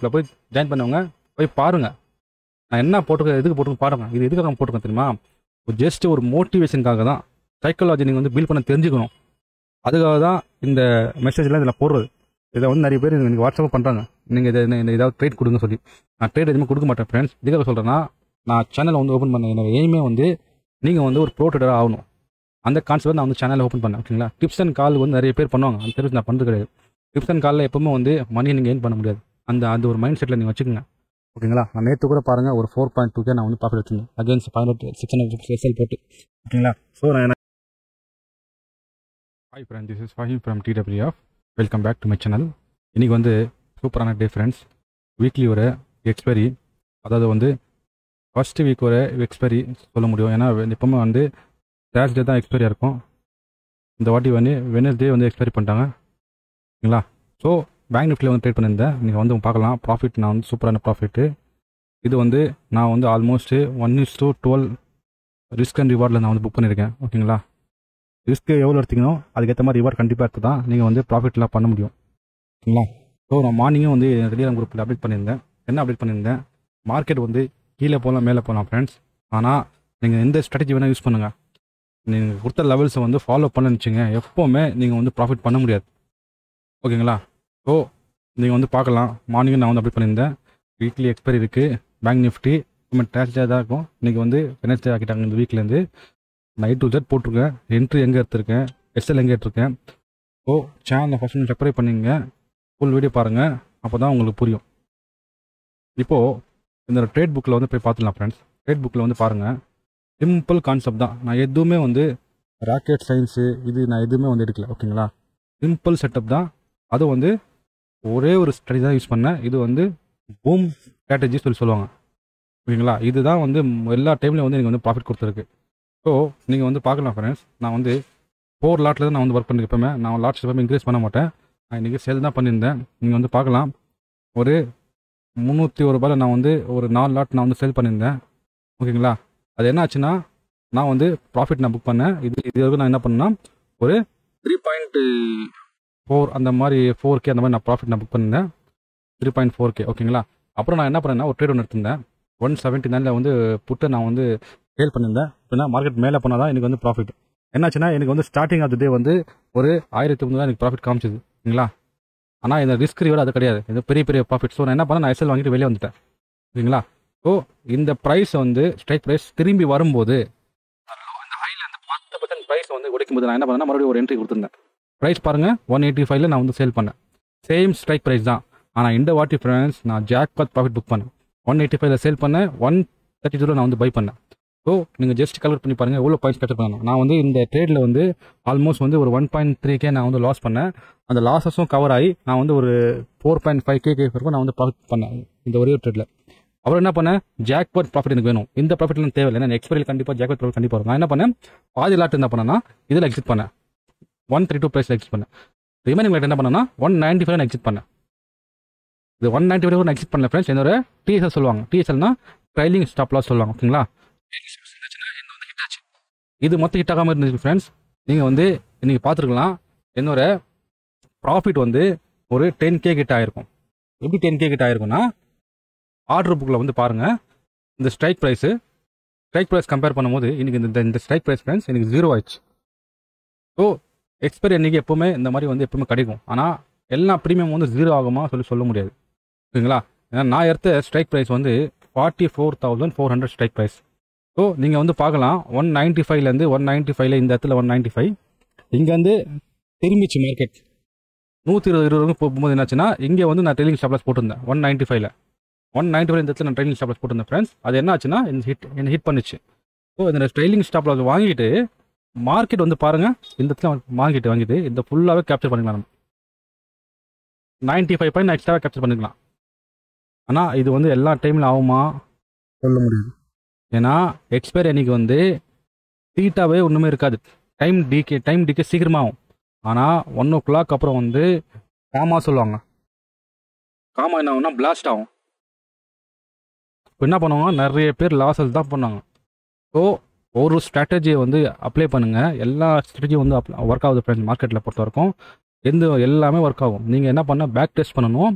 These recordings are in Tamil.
குரூப்பில் போய் ஜாயின் பண்ணவங்க போய் பாருங்க நான் என்ன போட்டிருக்கேன் எதுக்கு போட்டிருக்கேன் பாருங்க இது எதுக்காக நான் போட்டிருக்கேன் தெரியுமா ஜஸ்ட் ஒரு மோட்டிவேஷனுக்காக தான் சைக்காலஜி நீங்கள் வந்து பில்ட் பண்ண தெரிஞ்சுக்கணும் அதுக்காக தான் இந்த மெசேஜ்லாம் இதில் போடுறது இதை வந்து நிறைய பேர் எனக்கு வாட்ஸ்அப் பண்ணுறாங்க நீங்கள் இதை இந்த ஏதாவது ட்ரேட் கொடுங்க சொல்லி நான் ட்ரேட் எதுவுமே கொடுக்க மாட்டேன் ஃப்ரெண்ட்ஸ் இதுக்காக சொல்கிறேன்னா நான் சேனலை வந்து ஓப்பன் பண்ண என்னோட எய்மே வந்து நீங்கள் வந்து ஒரு ப்ரோ ட்ரேடர் ஆகணும் அந்த கான்செப்ட் நான் வந்து சேனலை ஓப்பன் பண்ணேன் ஓகேங்களா டிப்ஸ் அண்ட் கால் வந்து நிறைய பேர் பண்ணுவாங்க அந்த சர்வீஸ் நான் பண்ணுறது கிடையாது டிப்ஸ் அண்ட் காலில் எப்பவுமே வந்து மணியை நீங்கள் ஏர்ன் பண்ண முடியாது அந்த அந்த ஒரு மைண்ட் செட்டில் நீங்கள் வச்சுக்கோங்க ஓகேங்களா நான் நேற்று கூட பாருங்கள் ஒரு ஃபோர் பாயிண்ட் டூக்கே நான் வந்து ப்ராஃபிட் வச்சுருந்தேன் அகேன்ஸ்ட் பதினெட்டு சிக்ஸ் ஹண்ட்ரட் எஸ்எல் போட்டு ஓகேங்களா ஸோ நான் என்ன hi friend this is Faheem from DWF welcome back to my channel இன்றைக்கி வந்து சூப்பரான டே ஃப்ரெண்ட்ஸ் வீக்லி ஒரு எக்ஸ்பைரி அதாவது வந்து ஃபஸ்ட்டு வீக் ஒரு எக்ஸ்பைரி சொல்ல முடியும் ஏன்னா எப்பவுமே வந்து தேர்ஸ்டே தான் எக்ஸ்பைரியாக இருக்கும் இந்த வாட்டி வந்து வெனஸ்டே வந்து எக்ஸ்பைரி பண்ணிட்டாங்க ஓகேங்களா ஸோ பேங்க் நிஃப்டியில் வந்து ட்ரேட் பண்ணியிருந்தேன் நீங்கள் வந்து பார்க்கலாம் ப்ராஃபிட் நான் வந்து சூப்பரான ப்ராஃபிட்டு இது வந்து நான் வந்து almost one is to twelve risk and ரிவார்டில் நான் வந்து புக் பண்ணியிருக்கேன் ஓகேங்களா ரிஸ்க் எவ்வளோ எடுத்தீங்களோ அதுக்கேற்ற மாதிரி ரிவார்ட் கண்டிப்பாக எடுத்து தான் நீங்கள் வந்து ப்ராஃபிட்லாம் பண்ண முடியும் ஓகேங்களா ஸோ நான் மார்னிங்கும் வந்து டெலிகிராம் குரூப்பில் அப்டேட் பண்ணியிருந்தேன் என்ன அப்டேட் பண்ணியிருந்தேன் மார்க்கெட் வந்து கீழே போகலாம் மேலே போகலாம் ஃப்ரெண்ட்ஸ் ஆனால் நீங்கள் எந்த ஸ்ட்ராட்டஜி வேணால் யூஸ் பண்ணுங்கள் நீங்கள் கொடுத்த லெவல்ஸை வந்து ஃபாலோ பண்ண வச்சுங்க எப்போவுமே நீங்கள் வந்து ப்ராஃபிட் பண்ண முடியாது ஓகேங்களா ஸோ நீங்கள் வந்து பார்க்கலாம் மார்னிங் நான் வந்து அப்டேட் பண்ணியிருந்தேன் வீக்லி எக்ஸ்பைரி இருக்குது பேங்க் நிஃப்டி நம்ம டேஸ்டாக தான் இருக்கும் இன்றைக்கி வந்து வெனஸ்டே ஆக்கிட்டாங்க இந்த வீக்லேருந்து நைட் டு ஜெட் போட்டிருக்கேன் என்ட்ரி எங்கே எடுத்திருக்கேன் எஸ்எல் எங்கே எடுத்திருக்கேன் ஸோ சேனலை ஃபஸ்ட் சப்ஸ்கிரைப் பண்ணிங்க ஃபுல் வீடியோ பாருங்கள் அப்போ தான் உங்களுக்கு புரியும் இப்போது இந்த ட்ரேட் புக்கில் வந்து போய் பார்த்துக்கலாம் ஃப்ரெண்ட்ஸ் ட்ரேட் புக்கில் வந்து பாருங்கள் சிம்பிள் கான்செப்ட் தான் நான் எதுவுமே வந்து ராக்கெட் சயின்ஸு இது நான் எதுவுமே வந்து எடுக்கல ஓகேங்களா சிம்பிள் செட்டப் தான் அது வந்து ஒரே ஒரு ஸ்ட்ராட்டஜி தான் யூஸ் பண்ணேன் இது வந்து பூம் ஸ்ட்ராட்டஜி சொல்லி சொல்லுவாங்க ஓகேங்களா இதுதான் வந்து எல்லா டைம்லையும் வந்து எனக்கு வந்து ப்ராஃபிட் கொடுத்துருக்கு ஸோ நீங்கள் வந்து பார்க்கலாம் ஃப்ரெண்ட்ஸ் நான் வந்து ஃபோர் லாட்டில் தான் நான் வந்து ஒர்க் பண்ணிருக்கேன் எப்பவுமே நான் லாட்ஸ் எப்பவுமே இன்க்ரீஸ் பண்ண மாட்டேன் நான் இன்றைக்கி சேல் தான் பண்ணியிருந்தேன் நீங்கள் வந்து பார்க்கலாம் ஒரு முந்நூற்றி ஒரு ரூபாயில் நான் வந்து ஒரு நாலு லாட் நான் வந்து சேல் பண்ணியிருந்தேன் ஓகேங்களா அது என்ன ஆச்சுன்னா நான் வந்து ப்ராஃபிட் நான் புக் பண்ணேன் இது இது வரைக்கும் நான் என்ன பண்ணேன்னா ஒரு த்ரீ பாயிண்ட் ஃபோர் அந்த மாதிரி ஃபோர் கே அந்த மாதிரி நான் ப்ராஃபிட் நான் புக் பண்ணியிருந்தேன் த்ரீ பாயிண்ட் ஃபோர் கே ஓகேங்களா அப்புறம் நான் என்ன பண்ணேன்னா ஒரு ட்ரேட் ஒன்று எடுத்திருந்தேன் ஒன் செவன்ட்டி நைனில் வந்து புட்டை நான் வந்து சேல் பண்ணியிருந்தேன் அப்படின்னா மார்க்கெட் மேலே போனால் தான் எனக்கு வந்து ப்ராஃபிட் என்னாச்சுன்னா எனக்கு வந்து ஸ்டார்டிங் ஆஃப் த டே வந்து ஒரு ஆயிரத்தி முந்நூறு எனக்கு ப்ராஃபிட் காமிச்சது ஓகேங்களா ஆனால் இந்த ரிஸ்க் ரிவார்டு அது கிடையாது இது பெரிய பெரிய ப்ராஃபிட் ஸோ நான் என்ன பண்ணேன் நான் எஸ்எல் வாங்கிட்டு வெளியே வந்துட்டேன் ஓகேங்களா ஸோ இந்த ப்ரைஸ் வந்து ஸ்ட்ரைக் ப்ரைஸ் திரும்பி வரும்போது அந்த ஹையில் அந்த பத்து பர்சன்ட் ப்ரைஸ் வந்து உடைக்கும் போது நான் என்ன பண்ணேன்னா மறுபடியும் ஒரு என்ட்ரி கொடுத்துருந்தேன் ப்ரைஸ் பாருங்கள் ஒன் எயிட்டி ஃபைவ்ல நான் வந்து சேல் பண்ணேன் சேம் ஸ்ட்ரைக் ப்ரைஸ் தான் ஆனால் இந்த வாட்டி ஃப்ரெண்ட்ஸ் நான் ஜாக்பாத் ப்ராஃபிட் புக் பண்ணேன் ஒன் எயிட்டி ஃபைவ்ல சேல் பண்ணேன் ஒன் தேர்ட்டி ஜீரோ நான் வந்து பை பண்ணேன் ஸோ நீங்கள் ஜஸ்ட் கலெக்ட் பண்ணி பாருங்கள் எவ்வளோ பாயிண்ட்ஸ் கட்ட பண்ணணும் நான் வந்து இந்த ட்ரேடில் வந்து ஆல்மோஸ்ட் வந்து ஒரு ஒன் பாயிண்ட் த்ரீ கே நான் வந்து லாஸ் பண்ணேன் அந்த லாஸஸும் கவர் ஆகி நான் வந்து ஒரு four point five K K வரைக்கும் நான் வந்து ப்ராஃபிட் பண்ணேன் இந்த ஒரே ஒரு ட்ரேடில் அப்புறம் என்ன பண்ணேன் ஜாக்பாட் ப்ராஃபிட் எனக்கு வேணும் இந்த ப்ராஃபிட்லாம் தேவையில்லை நான் எக்ஸ்பைரியில் கண்டிப்பாக ஜாக்பாட் ப்ராஃபிட் கண்டிப்பாக வரும் நான் என்ன பண்ணேன் பாதி லாட் என்ன பண்ணேன்னா இதில் எக்ஸிட் பண்ணேன் ஒன் த்ரீ டூ ப்ரைஸில் எக்ஸிட் பண்ணேன் ரிமைனிங் லாட் என்ன பண்ணேன்னா ஒன் நைன்ட்டி ஃபைவ் நான் எக்ஸிட் பண்ணேன் இது ஒன் நைன்ட்டி ஃபைவ் நான் எக்ஸிட் பண்ணல ஃப்ரெண்ட்ஸ் என்னோட டிஎஸ்எல் சொல்லுவாங்க டிஎஸ்எல்னா ட்ரைலிங் ஸ்டாப் லாஸ் சொல்லுவாங்க ஓகேங்களா இது மொத்தம் ஹிட் ஆகாமல் இருந்துச்சு ஃப்ரெண்ட்ஸ் நீங்கள் வந்து இன்றைக்கி பார்த்துருக்கலாம் என்னோட ப்ராஃபிட் வந்து ஒரு டென் கே கிட்ட ஆயிருக்கும் எப்படி டென் கே கிட்ட ஆயிருக்கும்னா ஆர்டர் புக்கில் வந்து பாருங்கள் இந்த strike price strike price compare பண்ணும்போது இன்றைக்கி இந்த இந்த ஸ்ட்ரைக் ப்ரைஸ் ஃப்ரெண்ட்ஸ் எனக்கு ஜீரோ ஆயிடுச்சு ஸோ எக்ஸ்பைரி அன்றைக்கி எப்போவுமே இந்த மாதிரி வந்து எப்பவுமே கிடைக்கும் ஆனால் எல்லா ப்ரீமியம் வந்து ஜீரோ ஆகுமா சொல்லி சொல்ல முடியாது ஓகேங்களா ஏன்னா நான் எடுத்த ஸ்ட்ரைக் ப்ரைஸ் வந்து forty four thousand four hundred strike price so நீங்கள் வந்து பார்க்கலாம் ஒன் நைன்ட்டி ஃபைவ்லேருந்து ஒன் நைன்ட்டி ஃபைவ்ல இந்த இடத்துல ஒன் நைன்ட்டி ஃபைவ் இங்கேருந்து திரும்பிச்சு மார்க்கெட் நூற்றி இருபது இருபது போகும்போது என்னாச்சுன்னா இங்கே வந்து நான் ட்ரெயிலிங் ஸ்டாப்லாஸ் போட்டிருந்தேன் ஒன் நைன்ட்டி ஃபைவ்ல ஒன் நைன்ட்டி ஃபைவ் இந்த இடத்துல நான் ட்ரெயிலிங் ஸ்டாப்லாஸ் போட்டிருந்தேன் ஃப்ரெண்ட்ஸ் அது என்ன ஆச்சுன்னா இந்த ஹிட் என்ன ஹிட் பண்ணிச்சு ஸோ இந்த ட்ரெயிலிங் ஸ்டாப்லாஸ் வாங்கிட்டு மார்க்கெட் வந்து பாருங்கள் இந்த இடத்துல மார்க்கெட் வாங்கிட்டு இந்த ஃபுல்லாகவே கேப்சர் பண்ணிக்கலாம் நம்ம நைன்ட்டி ஃபைவ் பாயிண்ட் எக்ஸ்ட்ராவாக கேப்சர் பண்ணிக்கலாம் ஆனால் இது வந்து எல்லா டைமில் ஆகுமா சொல்ல முடியாது ஏன்னா எக்ஸ்பைரி அன்னைக்கு வந்து தீட்டாவே ஒன்றுமே இருக்காது டைம் டிகே டைம் டிகே சீக்கிரமாக ஆகும் ஆனால் ஒன் ஓ கிளாக் அப்புறம் வந்து காமா சொல்லுவாங்க காமா என்ன ஆகும்னா பிளாஸ்ட் ஆகும் இப்போ என்ன பண்ணுவாங்க நிறைய பேர் லாஸஸ் தான் பண்ணாங்க ஸோ ஒரு ஸ்ட்ராட்டஜியை வந்து அப்ளை பண்ணுங்கள் எல்லா ஸ்ட்ராட்டஜியும் வந்து ஒர்க் ஆகுது ஃப்ரெண்ட்ஸ் மார்க்கெட்டில் பொறுத்த வரைக்கும் எந்த எல்லாமே ஒர்க் ஆகும் நீங்கள் என்ன பண்ண பேக் டெஸ்ட் பண்ணணும்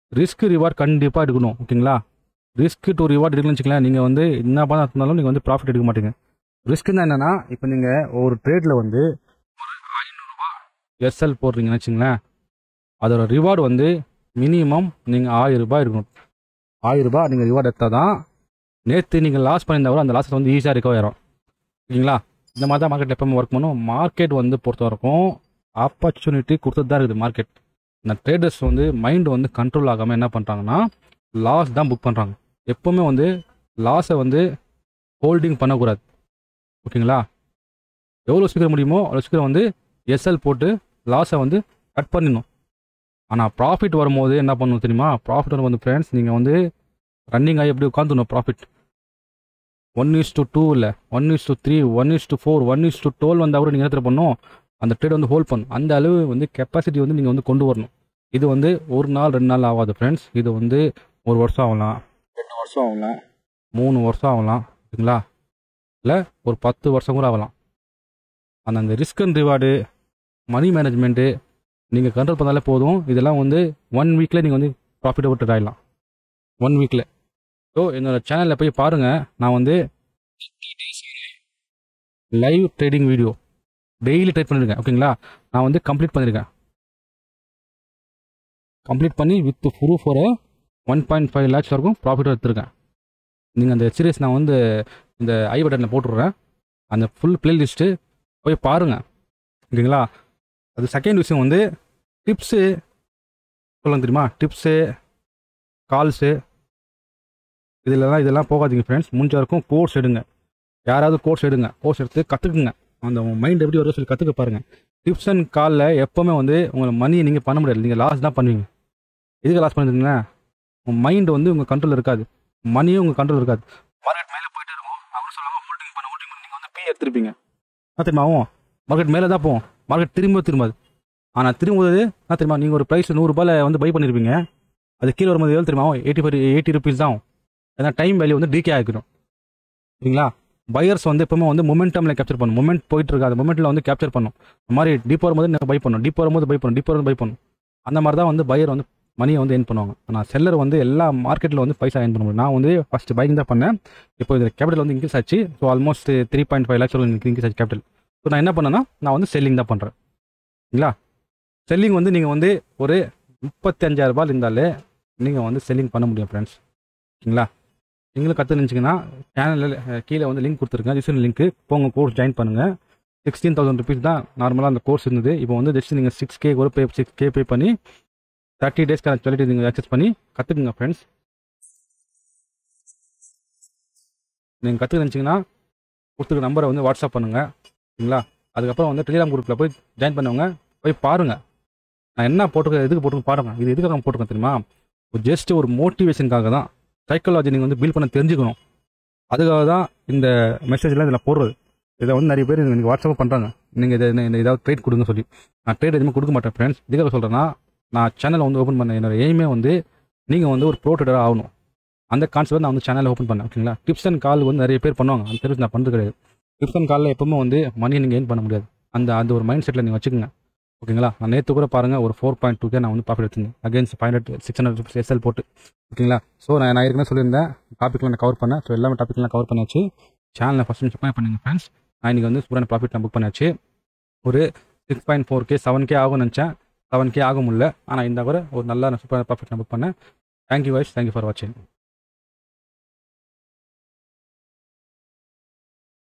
ரிஸ்க் ரிவார்ட் கண்டிப்பாக எடுக்கணும் ஓகேங்களா ரிஸ்க் டு ரிவார்ட் எடுக்கணும்னு வச்சுக்கலாம் நீங்கள் வந்து என்ன பண்ண இருந்தாலும் நீங்கள் வந்து ப்ராஃபிட் எடுக்க மாட்டீங்க ரிஸ்க்னா என்னன்னா இப்போ நீங்கள் ஒரு ட்ரேடில் வந்து ஒரு ஐநூறுரூவா எஸ்எல் போடுறீங்கன்னு வச்சுங்களேன் அதோட ரிவார்டு வந்து மினிமம் நீங்கள் ஆயிரம் ரூபாய் இருக்கணும் ஆயிரம் ரூபாய் நீங்கள் ரிவார்டு எடுத்தால் தான் நேற்று நீங்கள் லாஸ் பண்ணியிருந்தா கூட அந்த லாஸை வந்து ஈஸியாக ரிகவர் ஆயிரும் ஓகேங்களா இந்த மாதிரி தான் மார்க்கெட் எப்பவுமே ஒர்க் பண்ணும் மார்க்கெட் வந்து பொறுத்த வரைக்கும் ஆப்பர்ச்சுனிட்டி கொடுத்துட்டு தான் இருக்குது மார்க்கெட் இந்த ட்ரேடர்ஸ் வந்து மைண்ட் வந்து கண்ட்ரோல் ஆகாமல் என்ன பண்ணுறாங்கன்னா லாஸ் தான் புக் பண்ணுறாங்க எப்போவுமே வந்து லாஸை வந்து ஹோல்டிங் பண்ணக்கூடாது ஓகேங்களா எவ்வளோ சீக்கிரம் முடியுமோ அவ்வளோ சீக்கிரம் வந்து எஸ்எல் போட்டு லாஸை வந்து கட் பண்ணிடணும் ஆனால் ப்ராஃபிட் வரும்போது என்ன பண்ணணும் தெரியுமா ப்ராஃபிட் வரும் வந்து ஃப்ரெண்ட்ஸ் நீங்கள் வந்து ரன்னிங் ஆகி எப்படி உட்காந்துடணும் profit one is to two இல்லை one is to three one is to four one is to twelve வந்தால் கூட நீங்கள் என்ன பண்ணணும் அந்த ட்ரேட் வந்து ஹோல்ட் பண்ணும் அந்த அளவு வந்து கெப்பாசிட்டி வந்து நீங்கள் வந்து கொண்டு வரணும் இது வந்து ஒரு நாள் ரெண்டு நாள் ஆகாது ஃப்ரெண்ட்ஸ் இது வந்து ஒரு வருஷம் ஆகலாம் ரெண்டு வருஷம் ஆகலாம் மூணு வருஷம் ஆகலாம் ஓகேங்களா இல்லை ஒரு பத்து வருஷம் கூட ஆகலாம் அந்த அந்த risk and reward money management நீங்கள் கண்ட்ரோல் பண்ணாலே போதும் இதெல்லாம் வந்து ஒன் வீக்கில் நீங்கள் வந்து ப்ராஃபிட்டபிள் ஆகிடலாம் ஒன் வீக்கில் ஸோ என்னோடய சேனலில் போய் பாருங்கள் நான் வந்து live trading video daily trade பண்ணியிருக்கேன் ஓகேங்களா நான் வந்து கம்ப்ளீட் பண்ணியிருக்கேன் கம்ப்ளீட் பண்ணி வித் ப்ரூஃப் ஒரு ஒன் பாயிண்ட் ஃபைவ் லேக்ஸ் வரைக்கும் ப்ராஃபிட் எடுத்திருக்கேன் நீங்கள் அந்த சீரியஸ் நான் வந்து இந்த ஐ பட்டனில் போட்டுடுறேன் அந்த ஃபுல் பிளேலிஸ்ட்டு போய் பாருங்கள் ஓகேங்களா அது செகண்ட் விஷயம் வந்து டிப்ஸு சொல்லுங்க தெரியுமா டிப்ஸு கால்ஸு இதிலலாம் இதெல்லாம் போகாதீங்க ஃப்ரெண்ட்ஸ் முடிஞ்ச வரைக்கும் கோர்ஸ் எடுங்க யாராவது கோர்ஸ் எடுங்க கோர்ஸ் எடுத்து கற்றுக்குங்க அந்த மைண்ட் எப்படி வருதோ சொல்லி கற்றுக்க பாருங்கள் டிப்ஸ் அண்ட் காலில் எப்போவுமே வந்து உங்களை மணியை நீங்கள் பண்ண முடியாது நீங்கள் லாஸ் தான் பண்ணுவீங்க எதுக்கு லாஸ் பண்ணுறீங்கன்னா உங்கள் மைண்டு வந்து உங்கள் கண்ட்ரோல் இருக்காது மணியும் உங்கள் கண்ட்ரோல் இருக்காது மார்க்கெட் மேலே போயிட்டு இருக்கும் அவர் சொல்லாமல் ஹோல்டிங் பண்ண ஹோல்டிங் பண்ணி நீங்கள் வந்து பி எடுத்துருப்பீங்க என்ன தெரியுமா ஆகும் மார்க்கெட் மேலே தான் போகும் மார்க்கெட் திரும்ப திரும்பாது ஆனால் திரும்புவது என்ன தெரியுமா நீங்கள் ஒரு ப்ரைஸ் நூறுரூபாயில் வந்து பை பண்ணியிருப்பீங்க அது கீழே வரும்போது எவ்வளோ தெரியுமா எயிட்டி ஃபைவ் எயிட்டி ருபீஸ் தான் ஆகும் ஏன்னா டைம் வேல்யூ வந்து டிகே ஆகிடும் சரிங்களா பையர்ஸ் வந்து எப்பவுமே வந்து மொமெண்டமில் கேப்சர் பண்ணும் மொமெண்ட் போயிட்டு இருக்கு அந்த மொமெண்ட்டில் வந்து கேப்சர் பண்ணும் இந்த மாதிரி டீப் வரும்போது பை பண்ணும் டீப் வரும்போது பை பண்ணும் டீப் வரும்போது பை பண்ணும் அந்த மாதிரி தான் வந்து பையர் வந்து மணியை வந்து ஏன் பண்ணுவாங்க ஆனால் செல்லர் வந்து எல்லா மார்க்கெட்டில் வந்து பைசா ஏன் பண்ண முடியும் நான் வந்து ஃபஸ்ட்டு பைக்கிங் தான் பண்ணேன் இப்போ இந்த கேபிட்டல் வந்து இன்க்ரீஸ் ஆச்சு so almost three point five lakhs increase ஆச்சு கேபிட்டல் ஸோ நான் என்ன பண்ணேன்னா நான் வந்து செல்லிங் தான் பண்ணுறேன் சரிங்களா செல்லிங் வந்து நீங்கள் வந்து ஒரு முப்பத்தஞ்சாயிரம் ரூபாய் இருந்தாலே நீங்கள் வந்து செல்லிங் பண்ண முடியும் ஃப்ரெண்ட்ஸ் ஓகேங்களா நீங்களும் கற்றுனுச்சிங்கன்னா சேனலில் கீழே வந்து லிங்க் கொடுத்துருக்கேன் டிஸ்கிரிப்ஷன் லிங்க்கு போங்க கோர்ஸ் ஜாயின் பண்ணுங்கள் சிக்ஸ்டீன் தௌசண்ட் ருபீஸ் தான் நார்மலாக அந்த கோர்ஸ் இருந்தது இப்போ வந்து ஜஸ்ட் நீங்கள் சிக்ஸ் கே கூட பே சிக்ஸ் கே பே பண்ணி தேர்ட்டி டேஸ்க்கான சொல்லிட்டு நீங்கள் ஆக்சஸ் பண்ணி கற்றுக்குங்க ஃப்ரெண்ட்ஸ் நீங்கள் கற்றுக்க நினச்சிங்கன்னா கொடுத்துருக்க நம்பரை வந்து வாட்ஸ்அப் பண்ணுங்கள் சரிங்களா அதுக்கப்புறம் வந்து டெலிகிராம் குரூப்பில் போய் ஜாயின் பண்ணவங்க போய் பாருங்கள் நான் என்ன போட்டிருக்கேன் எதுக்கு போட்டிருக்கேன் பாருங்கள் இது எதுக்கு நான் போட்டிருக்கேன் தெரியுமா ஜஸ்ட் ஒரு மோட்டிவேஷனுக்காக தான் சைக்காலஜி நீங்கள் வந்து பில் பண்ண தெரிஞ்சுக்கணும் அதுக்காக தான் இந்த மெசேஜ்லாம் இதில் போடுறது இதை வந்து நிறைய பேர் எனக்கு வாட்ஸ்அப் பண்ணுறாங்க நீங்கள் இதை இந்த ஏதாவது ட்ரேட் கொடுங்க சொல்லி நான் ட்ரேட் எதுவுமே கொடுக்க மாட்டேன் ஃப்ரெண்ட்ஸ் இதுக்காக சொல்கிறேன்னா நான் சேனலை வந்து ஓப்பன் பண்ண என்னோட எய்மே வந்து நீங்கள் வந்து ஒரு ப்ரோ ட்ரேடர் ஆகணும் அந்த கான்செப்ட் நான் வந்து சேனலை ஓப்பன் பண்ணேன் ஓகேங்களா டிப்ஸ் அண்ட் கால் வந்து நிறைய பேர் பண்ணுவாங்க அந்த சர்வீஸ் நான் பண்ணுறது கிடையாது டிப்ஸ் அண்ட் காலில் எப்பவுமே வந்து மணியை நீங்கள் ஏர்ன் பண்ண முடியாது அந்த அந்த ஒரு மைண்ட் செட்டில் நீங்கள் வச்சுக்கோங்க ஓகேங்களா நான் நேற்று கூட பாருங்கள் ஒரு ஃபோர் பாயிண்ட் டூக்கே நான் வந்து ப்ராஃபிட் எடுத்திருந்தேன் against five hundred six hundred rupees SL போட்டு ஓகேங்களா ஸோ நான் நான் ஏற்கனவே சொல்லியிருந்தேன் டாப்பிக்லாம் நான் கவர் பண்ணேன் ஸோ எல்லாமே டாப்பிக்லாம் கவர் பண்ணியாச்சு சேனலை ஃபஸ்ட் செக் பண்ணுங்க ஃப்ரெண்ட்ஸ் நான் இன்றைக்கி வந்து சூப்பரான ப்ராஃபிட் நான் புக் பண்ணியாச்சு ஒரு six point four K seven K ஆகும்னு நினச்சேன் செவன் கே ஆக முடியல ஆனால் இந்த கூட ஒரு நல்ல சூப்பரான ப்ராஃபிட் நான் புக் பண்ணேன் தேங்க்யூ வைஸ் தேங்க்யூ ஃபார் வாட்சிங்